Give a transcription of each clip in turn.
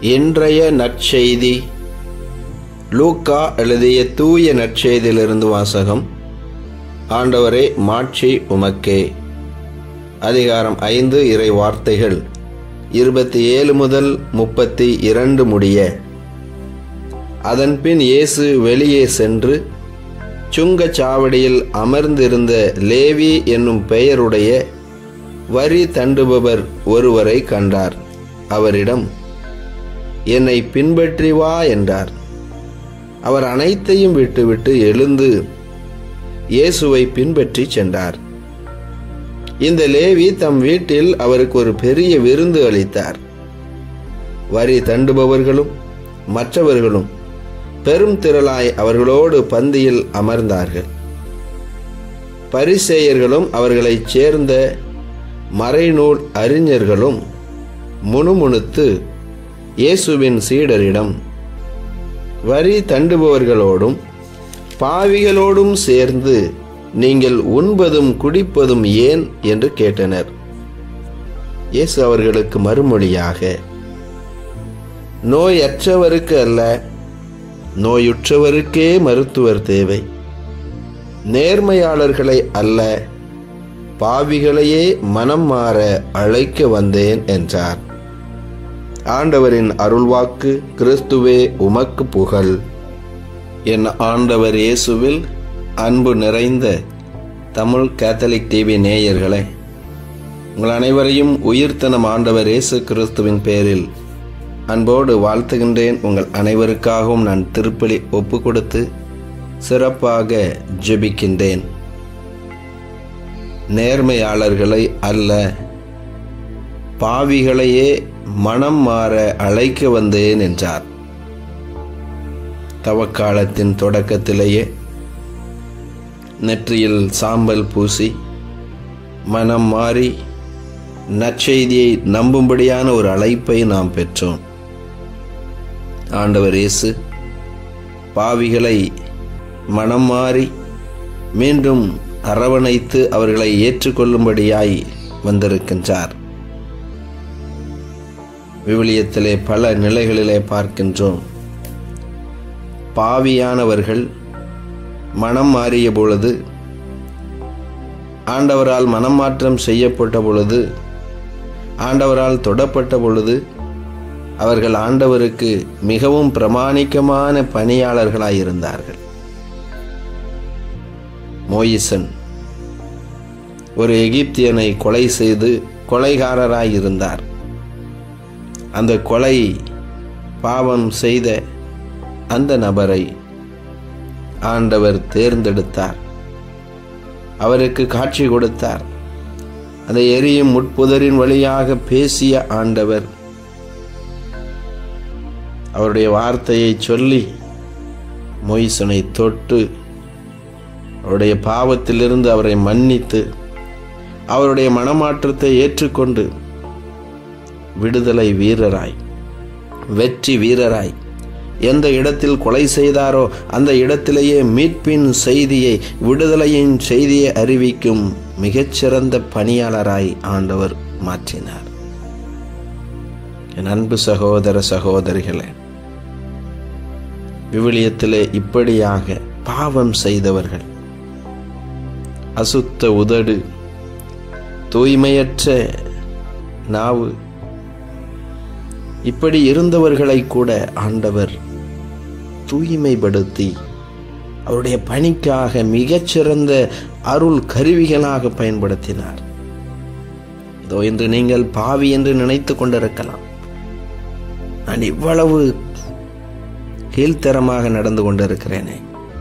இன்றைய நற்செய்தி லூக்கா எழுதிய தூய நற்செய்தியிலிருந்து வாசகம் ஆண்டவரே மாட்சி உமக்கே அதிகாரம் ஐந்து இறை வார்த்தைகள் இருபத்தி ஏழு முதல் முப்பத்தி இரண்டு முடிய அதன்பின் இயேசு வெளியே சென்று சுங்கச் சாவடியில் அமர்ந்திருந்த லேவி என்னும் பெயருடைய வரி தண்டுபவர் ஒருவரை கண்டார் அவரிடம் என்னை பின்பற்றி வா என்றார் அவர் அனைத்தையும் விட்டுவிட்டு எழுந்து இயேசுவை பின்பற்றி சென்றார் இந்த லேவி தம் வீட்டில் அவருக்கு ஒரு பெரிய விருந்து அளித்தார் வரி தண்டுபவர்களும் மற்றவர்களும் பெரும் திரளாய் அவர்களோடு பந்தியில் அமர்ந்தார்கள் பரிசேயர்களும் அவர்களைச் சேர்ந்த மறைநூல் அறிஞர்களும் முணுமுணுத்து இயேசுவின் சீடரிடம் வரி தண்டுபவர்களோடும் பாவிகளோடும் சேர்ந்து நீங்கள் உண்பதும் குடிப்பதும் ஏன் என்று கேட்டனர் இயேசு அவர்களுக்கு மறுமொழியாக நோயற்றவருக்கு அல்ல நோயுற்றவருக்கே மருத்துவர் தேவை நேர்மையாளர்களை அல்ல பாவிகளையே மனம் மாற அழைக்க வந்தேன் என்றார் ஆண்டவரின் அருள்வாக்கு கிறிஸ்துவே உமக்கு புகழ் என் ஆண்டவர் இயேசுவில் அன்பு நிறைந்த தமிழ் கேத்தலிக் டிவி நேயர்களே உங்கள் அனைவரையும் உயிர்த்தனம் ஆண்டவர் இயேசு கிறிஸ்துவின் பேரில் அன்போடு வாழ்த்துகின்றேன் உங்கள் அனைவருக்காகவும் நான் திருப்பலி ஒப்பு கொடுத்து சிறப்பாக ஜெபிக்கின்றேன் நேர்மையாளர்களை அல்ல பாவிகளையே மனம் மாற அழைக்க வந்தேன் என்றார் தவக்காலத்தின் தொடக்கத்திலேயே நெற்றியில் சாம்பல் பூசி மனம் மாறி நற்செய்தியை நம்பும்படியான ஒரு அழைப்பை நாம் பெற்றோம் ஆண்டவர் இயேசு பாவிகளை மனம் மாறி மீண்டும் அரவணைத்து அவர்களை ஏற்றுக்கொள்ளும்படியாய் வந்திருக்கின்றார் விவிலியத்திலே பல நிலைகளிலே பார்க்கின்றோம் பாவியானவர்கள் மனம் மாறிய பொழுது ஆண்டவரால் மனம் மாற்றம் செய்யப்பட்ட பொழுது ஆண்டவரால் தொடப்பட்ட பொழுது அவர்கள் ஆண்டவருக்கு மிகவும் பிரமாணிக்கமான பணியாளர்களாய் இருந்தார்கள் மோயிசன் ஒரு எகிப்தியனை கொலை செய்து கொலைகாரராய் இருந்தார் அந்த கொலை பாவம் செய்த அந்த நபரை ஆண்டவர் தேர்ந்தெடுத்தார் அவருக்கு காட்சி கொடுத்தார் அந்த எரியும் முட்புதரின் வழியாக பேசிய ஆண்டவர் அவருடைய வார்த்தையை சொல்லி மொய்சனை தொட்டு அவருடைய பாவத்திலிருந்து அவரை மன்னித்து அவருடைய மனமாற்றத்தை ஏற்றுக்கொண்டு விடுதலை வீரராய் வெற்றி வீரராய் எந்த இடத்தில் கொலை செய்தாரோ அந்த இடத்திலேயே மீட்பின் செய்தியை விடுதலையின் செய்தியை அறிவிக்கும் மிகச்சிறந்த பணியாளராய் ஆண்டவர் மாற்றினார் என் அன்பு சகோதர சகோதரிகளே விவிலியத்திலே இப்படியாக பாவம் செய்தவர்கள் அசுத்த உதடு தூய்மையற்ற நாவு இப்படி இருந்தவர்களை கூட ஆண்டவர் தூய்மைப்படுத்தி அவருடைய பணிக்காக மிகச்சிறந்த அருள் கருவிகளாக பயன்படுத்தினார் இதோ இன்று நீங்கள் பாவி என்று நினைத்து கொண்டிருக்கலாம் நான் இவ்வளவு கீழ்த்தரமாக நடந்து கொண்டிருக்கிறேனே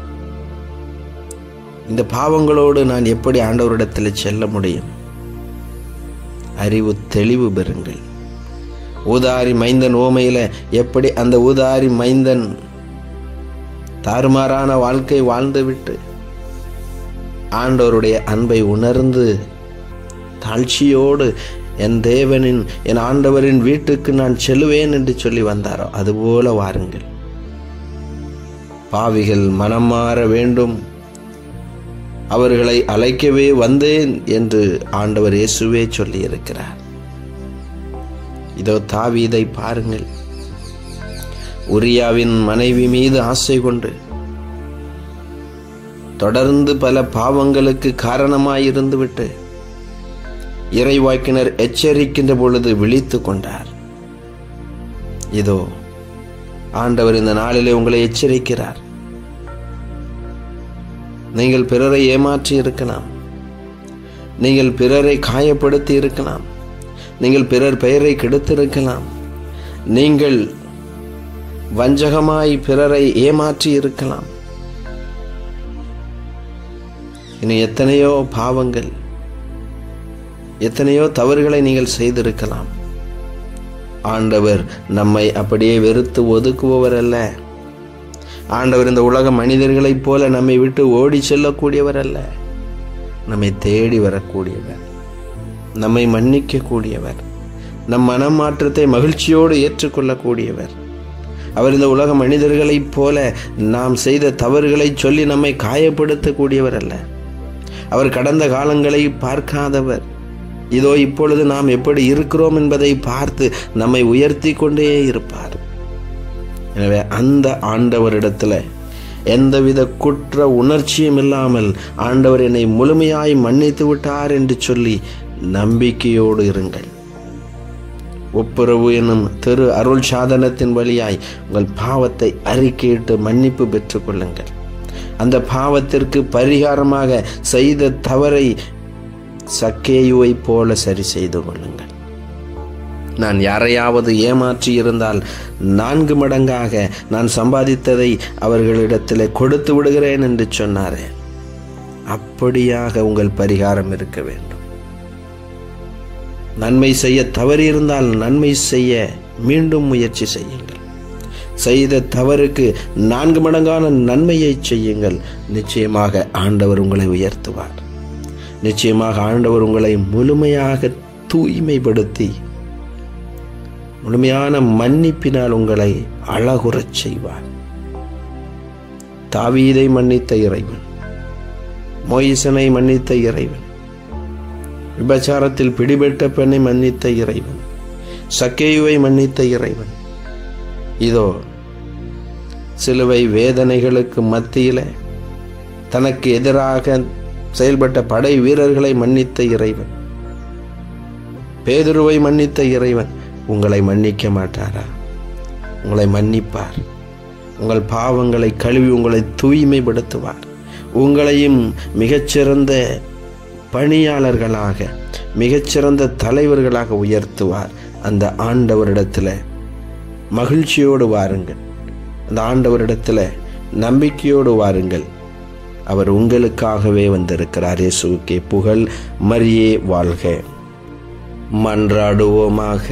இந்த பாவங்களோடு நான் எப்படி ஆண்டவரிடத்தில் செல்ல முடியும் அறிவு தெளிவு பெறுங்கள் ஊதாரி மைந்தன் ஓமையில எப்படி அந்த ஊதாரி மைந்தன் தாறுமாறான வாழ்க்கை வாழ்ந்துவிட்டு ஆண்டவருடைய அன்பை உணர்ந்து தாழ்ச்சியோடு என் தேவனின் என் ஆண்டவரின் வீட்டுக்கு நான் செல்லுவேன் என்று சொல்லி வந்தாரோ அதுபோல வாருங்கள் பாவிகள் மனம் மாற வேண்டும் அவர்களை அழைக்கவே வந்தேன் என்று ஆண்டவர் இயேசுவே சொல்லியிருக்கிறார் இதோ தாவீதை பாருங்கள் உரியாவின் மனைவி மீது ஆசை கொண்டு தொடர்ந்து பல பாவங்களுக்கு காரணமாயிருந்துவிட்டு இறைவாக்கினர் எச்சரிக்கின்ற பொழுது விழித்து கொண்டார் இதோ ஆண்டவர் இந்த நாளிலே உங்களை எச்சரிக்கிறார் நீங்கள் பிறரை ஏமாற்றி இருக்கலாம் நீங்கள் பிறரை காயப்படுத்தி இருக்கலாம் நீங்கள் பிறர் பெயரை கெடுத்திருக்கலாம் நீங்கள் வஞ்சகமாய் பிறரை ஏமாற்றி இருக்கலாம் இனி எத்தனையோ பாவங்கள் எத்தனையோ தவறுகளை நீங்கள் செய்திருக்கலாம் ஆண்டவர் நம்மை அப்படியே வெறுத்து ஒதுக்குபவர் அல்ல ஆண்டவர் இந்த உலக மனிதர்களைப் போல நம்மை விட்டு ஓடி செல்லக்கூடியவர் அல்ல நம்மை தேடி வரக்கூடியவர் நம்மை மன்னிக்க கூடியவர் நம் மனமாற்றத்தை மகிழ்ச்சியோடு ஏற்றுக்கொள்ளக்கூடியவர் அவர் இந்த உலக மனிதர்களைப் போல நாம் செய்த தவறுகளை சொல்லி நம்மை காயப்படுத்தக்கூடியவர் அல்ல அவர் கடந்த காலங்களை பார்க்காதவர் இதோ இப்பொழுது நாம் எப்படி இருக்கிறோம் என்பதை பார்த்து நம்மை உயர்த்தி கொண்டே இருப்பார் எனவே அந்த ஆண்டவரிடத்துல எந்தவித குற்ற உணர்ச்சியும் இல்லாமல் ஆண்டவர் என்னை முழுமையாய் மன்னித்து விட்டார் என்று சொல்லி நம்பிக்கையோடு இருங்கள் ஒப்புரவு என்னும் திரு அருள் சாதனத்தின் வழியாய் உங்கள் பாவத்தை அறிக்கையிட்டு மன்னிப்பு பெற்றுக் கொள்ளுங்கள் அந்த பாவத்திற்கு பரிகாரமாக செய்த தவறை சக்கேயுவை போல சரி செய்து கொள்ளுங்கள் நான் யாரையாவது ஏமாற்றி இருந்தால் நான்கு மடங்காக நான் சம்பாதித்ததை அவர்களிடத்தில் கொடுத்து விடுகிறேன் என்று சொன்னாரே அப்படியாக உங்கள் பரிகாரம் இருக்க வேண்டும் நன்மை செய்ய தவறியிருந்தால் நன்மை செய்ய மீண்டும் முயற்சி செய்யுங்கள் செய்த தவறுக்கு நான்கு மடங்கான நன்மையை செய்யுங்கள் நிச்சயமாக ஆண்டவர் உங்களை உயர்த்துவார் நிச்சயமாக ஆண்டவர் உங்களை முழுமையாக தூய்மைப்படுத்தி முழுமையான மன்னிப்பினால் உங்களை அழகுறச் செய்வார் தாவீதை மன்னித்த இறைவன் மொயிசனை மன்னித்த இறைவன் விபச்சாரத்தில் பிடிபட்ட பெண்ணை மன்னித்த இறைவன் சக்கேயுவை மன்னித்த இறைவன் இதோ சிலுவை வேதனைகளுக்கு மத்தியில தனக்கு எதிராக செயல்பட்ட படை வீரர்களை மன்னித்த இறைவன் பேதுருவை மன்னித்த இறைவன் உங்களை மன்னிக்க மாட்டாரா உங்களை மன்னிப்பார் உங்கள் பாவங்களை கழுவி உங்களை தூய்மைப்படுத்துவார் உங்களையும் மிகச்சிறந்த பணியாளர்களாக மிகச்சிறந்த தலைவர்களாக உயர்த்துவார் அந்த ஆண்டவரிடத்தில் மகிழ்ச்சியோடு வாருங்கள் அந்த ஆண்டவரிடத்தில் நம்பிக்கையோடு வாருங்கள் அவர் உங்களுக்காகவே வந்திருக்கிறார் இயேசுக்கே புகழ் மரியே வாழ்க மன்றாடுவோமாக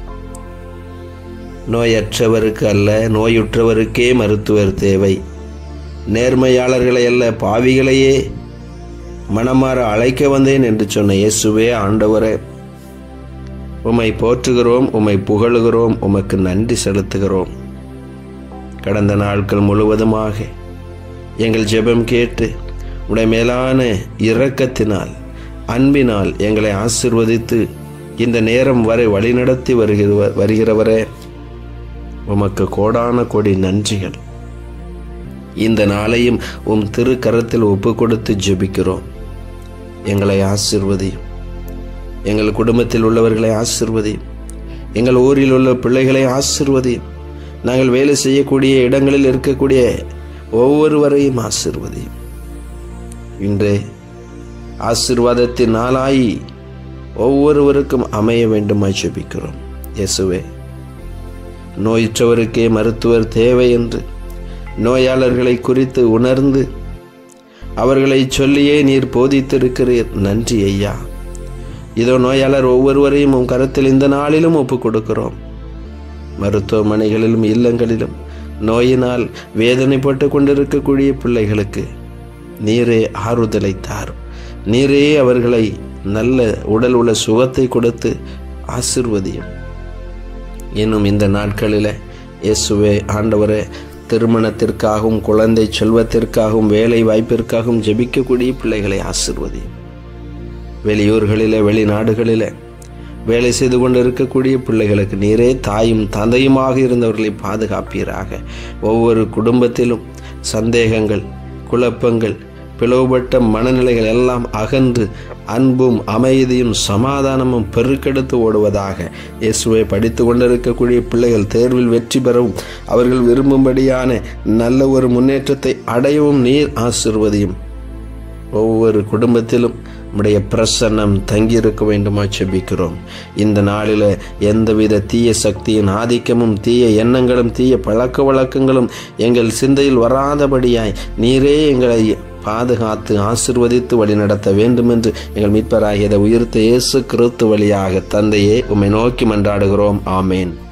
நோயற்றவருக்கு அல்ல நோயுற்றவருக்கே மருத்துவர் தேவை நேர்மையாளர்களை அல்ல பாவிகளையே மனமாற அழைக்க வந்தேன் என்று சொன்ன இயேசுவே ஆண்டவரே உம்மை போற்றுகிறோம் உம்மை புகழுகிறோம் உமக்கு நன்றி செலுத்துகிறோம் கடந்த நாட்கள் முழுவதுமாக எங்கள் ஜெபம் கேட்டு உடைய மேலான இரக்கத்தினால் அன்பினால் எங்களை ஆசிர்வதித்து இந்த நேரம் வரை வழிநடத்தி வருகிற வருகிறவரே உமக்கு கோடான கோடி நன்றிகள் இந்த நாளையும் உம் திருக்கரத்தில் ஒப்பு கொடுத்து ஜெபிக்கிறோம் எங்களை ஆசிர்வதியும் எங்கள் குடும்பத்தில் உள்ளவர்களை ஆசிர்வதியும் எங்கள் ஊரில் உள்ள பிள்ளைகளை ஆசிர்வதியும் நாங்கள் வேலை செய்யக்கூடிய இடங்களில் இருக்கக்கூடிய ஒவ்வொருவரையும் ஆசிர்வதியும் இன்று ஆசிர்வாதத்தின் நாளாய் ஒவ்வொருவருக்கும் அமைய வேண்டுமாய் ஜெபிக்கிறோம் இயேசுவே நோயுற்றவருக்கே மருத்துவர் தேவை என்று நோயாளர்களை குறித்து உணர்ந்து அவர்களை சொல்லியே நீர் போதித்திருக்கிறீர் நன்றி ஐயா இதோ நோயாளர் ஒவ்வொருவரையும் உன் கருத்தில் இந்த நாளிலும் ஒப்புக் கொடுக்கிறோம் மருத்துவமனைகளிலும் இல்லங்களிலும் நோயினால் வேதனைப்பட்டு கொண்டிருக்கக்கூடிய பிள்ளைகளுக்கு நீரே ஆறுதலை தாரும் நீரே அவர்களை நல்ல உடல் உள்ள சுகத்தை கொடுத்து ஆசிர்வதியும் இன்னும் இந்த நாட்களில் இயேசுவே ஆண்டவரே திருமணத்திற்காகவும் குழந்தை செல்வத்திற்காகவும் வேலை வாய்ப்பிற்காகவும் ஜெபிக்கக்கூடிய பிள்ளைகளை ஆசிர்வதியும் வெளியூர்களிலே வெளிநாடுகளிலே வேலை செய்து கொண்டு இருக்கக்கூடிய பிள்ளைகளுக்கு நீரே தாயும் தந்தையுமாக இருந்தவர்களை பாதுகாப்பீராக ஒவ்வொரு குடும்பத்திலும் சந்தேகங்கள் குழப்பங்கள் பிளவுபட்ட மனநிலைகள் எல்லாம் அகன்று அன்பும் அமைதியும் சமாதானமும் பெருக்கெடுத்து ஓடுவதாக இயேசுவை படித்து கொண்டிருக்கக்கூடிய பிள்ளைகள் தேர்வில் வெற்றி பெறவும் அவர்கள் விரும்பும்படியான நல்ல ஒரு முன்னேற்றத்தை அடையவும் நீர் ஆசிர்வதியும் ஒவ்வொரு குடும்பத்திலும் உடைய பிரசன்னம் தங்கியிருக்க வேண்டுமா செபிக்கிறோம் இந்த நாளில் எந்தவித தீய சக்தியின் ஆதிக்கமும் தீய எண்ணங்களும் தீய பழக்க வழக்கங்களும் எங்கள் சிந்தையில் வராதபடியாய் நீரே எங்களை பாதுகாத்து ஆசிர்வதித்து வழிநடத்த வேண்டும் என்று எங்கள் மீட்பராகியதை உயிர்த்த இயேசு கிறிஸ்து வழியாக தந்தையே உம்மை நோக்கி மன்றாடுகிறோம் ஆமேன்